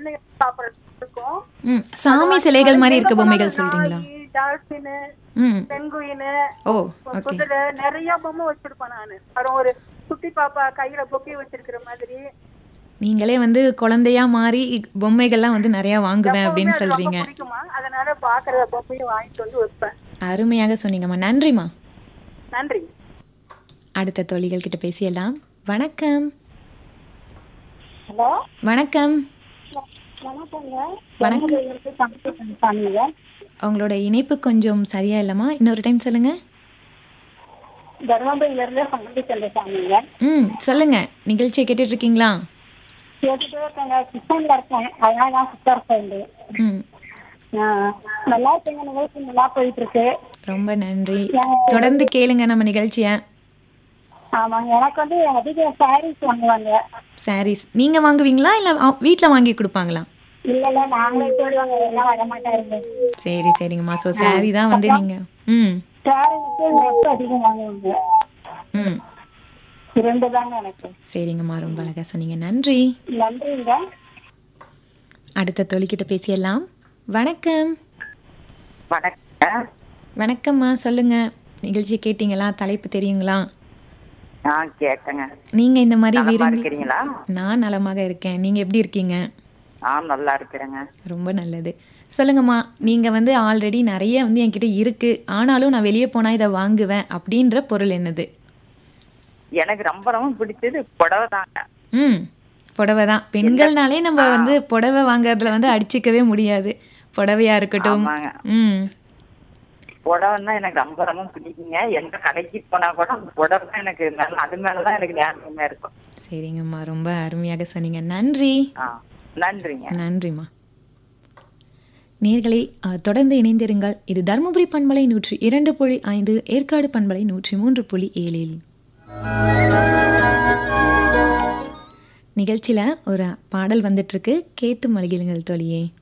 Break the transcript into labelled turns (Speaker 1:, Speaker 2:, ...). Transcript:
Speaker 1: எண்ணெய் சாப்பிட்றதுக்கும்
Speaker 2: ம் சாமி சிலைகள் மாதிரி இருக்க பொம்மைகள் சொல்றீங்களா
Speaker 1: டால்பின்
Speaker 2: ம்
Speaker 1: பெங்குயின்
Speaker 2: ஓ ஓகே
Speaker 1: குதிரை நிறைய பொம்மை வச்சிருப்பேன் நானு அப்புறம் ஒரு குட்டி பாப்பா கையில பொக்கி வச்சிருக்கிற மாதிரி
Speaker 2: நீங்களே வந்து குழந்தையா மாறி பொம்மைகள்லாம் வந்து நிறைய வாங்குவேன் அப்படின்னு
Speaker 1: எப்பவுமே அது ரொம்ப
Speaker 2: சொல்றீங்க
Speaker 1: பிடிக்குமா அதனால பாக்குற பொம்மையை வாங்கிட்டு வந்து வைப்பேன்
Speaker 2: அருமையாக சொன்னீங்கம்மா நன்றிம்மா
Speaker 1: நன்றி
Speaker 2: அடுத்த தோழிகள் கிட்ட பேசியலாம் வணக்கம்
Speaker 1: ஹலோ
Speaker 2: வணக்கம்
Speaker 1: வணக்கங்க
Speaker 2: வணக்கம்
Speaker 1: சாமிங்க
Speaker 2: உங்களோட இணைப்பு கொஞ்சம் சரியா இல்லைம்மா இன்னொரு டைம் சொல்லுங்க
Speaker 1: தர்மபுரியில இருந்து சம்பந்தி சென்ற சாமிங்க
Speaker 2: ம் சொல்லுங்க நிகழ்ச்சியை கேட்டுட்டு இருக்கீங்களா
Speaker 1: கேட்டுட்டே இருக்கேங்க கிச்சன்ல இருக்கேன் அதனால நான் சுத்தர் ஃப்ரெண்டு
Speaker 2: ம்
Speaker 1: நல்லா இருக்குங்க நிகழ்ச்சி நல்லா போயிட்டு இருக்கு
Speaker 2: ரொம்ப நன்றி தொடர்ந்து கேளுங்க நம்ம நிகழ்ச்சியை
Speaker 1: ஆமாங்க எனக்கு வந்து அதிக சாரீஸ் வாங்குவாங்க
Speaker 2: சாரீஸ் நீங்க வாங்குவீங்களா இல்ல அ- வீட்ல வாங்கி கொடுப்பாங்களா
Speaker 1: இல்ல இல்ல நாங்களே போடுவாங்க எல்லாம் வர மாட்டாருங்க
Speaker 2: சரி சரிங்கம்மா ஸோ சாரி தான் வந்து நீங்க ம்
Speaker 1: சாரீக்கு நெட் அதிகம் வாங்குவாங்க
Speaker 2: ம்
Speaker 1: இரண்டு தாங்க எனக்கு
Speaker 2: சரிங்கம்மா ரொம்ப அழகா சொன்னீங்க நன்றி
Speaker 1: நன்றிங்க
Speaker 2: அடுத்த தோழிக்கிட்ட பேசியலாம் வணக்கம்
Speaker 3: வணக்கம்
Speaker 2: வணக்கம்மா சொல்லுங்க நிகழ்ச்சி கேட்டீங்களா தலைப்பு தெரியுங்களா
Speaker 3: நான் கேட்டேங்க
Speaker 2: நீங்க இந்த மாதிரி
Speaker 3: நலமா
Speaker 2: விரும்பி
Speaker 3: இருக்கிறீங்களா
Speaker 2: நான் நலமாக இருக்கேன் நீங்க எப்படி இருக்கீங்க
Speaker 3: நான் நல்லா இருக்கிறேங்க
Speaker 2: ரொம்ப நல்லது சொல்லுங்கம்மா நீங்க வந்து ஆல்ரெடி நிறைய வந்து என்கிட்ட இருக்கு ஆனாலும் நான் வெளியே போனா இதை வாங்குவேன் அப்படின்ற பொருள் என்னது
Speaker 3: எனக்கு ரொம்ப ரொம்ப பிடிச்சது புடவை தாங்க
Speaker 2: ம் புடவை தான் பெண்கள்னாலே நம்ம வந்து புடவை வாங்குறதுல வந்து அடிச்சுக்கவே முடியாது புடவையா இருக்கட்டும்
Speaker 3: ஆமாங்க
Speaker 2: ம்
Speaker 3: புடவைன்னா எனக்கு ரொம்ப ரொம்ப பிடிக்குங்க எந்த கடைக்கு போனா கூட அந்த புடவை தான் எனக்கு நல்ல அது மேலதான் எனக்கு ஞாபகமே இருக்கும்
Speaker 2: சரிங்கம்மா ரொம்ப அருமையாக சொன்னீங்க நன்றி
Speaker 3: ஆ நன்றிங்க
Speaker 2: நன்றிம்மா நேர்களை தொடர்ந்து இணைந்திருங்கள் இது தருமபுரி பண்பலை நூற்றி இரண்டு புள்ளி ஐந்து ஏற்காடு பண்பலை நூற்றி மூன்று புள்ளி ஏழில் நிகழ்ச்சியில் ஒரு பாடல் வந்துட்டு இருக்கு கேட்டு மகிழுங்கள் தோழியே